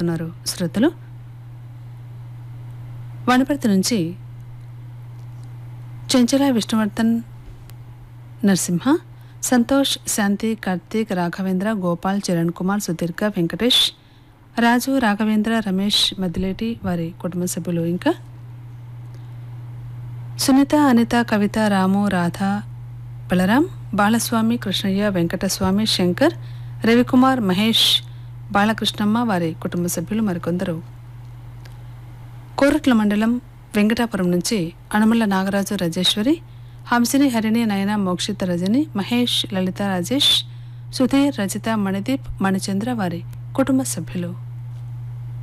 కోరుతున్నారు శ్రోతలు వనపర్తి నుంచి చెంచల విష్ణువర్ధన్ నరసింహ సంతోష్ శాంతి కార్తీక్ రాఘవేంద్ర గోపాల్ చరణ్ కుమార్ సుదీర్ఘ వెంకటేష్ రాజు రాఘవేంద్ర రమేష్ మద్దిలేటి వారి కుటుంబ సభ్యులు ఇంకా సునీత అనిత కవిత రాము రాధ బలరాం బాలస్వామి కృష్ణయ్య వెంకటస్వామి శంకర్ రవికుమార్ మహేష్ బాలకృష్ణమ్మ వారి కుటుంబ సభ్యులు మరికొందరు కోరట్ల మండలం వెంకటాపురం నుంచి అనుమల నాగరాజు రాజేశ్వరి హంసిని హరిణి నయన మోక్షిత రజని మహేష్ లలిత రాజేష్ సుధీర్ రజిత మణిదీప్ మణిచంద్ర వారి కుటుంబ సభ్యులు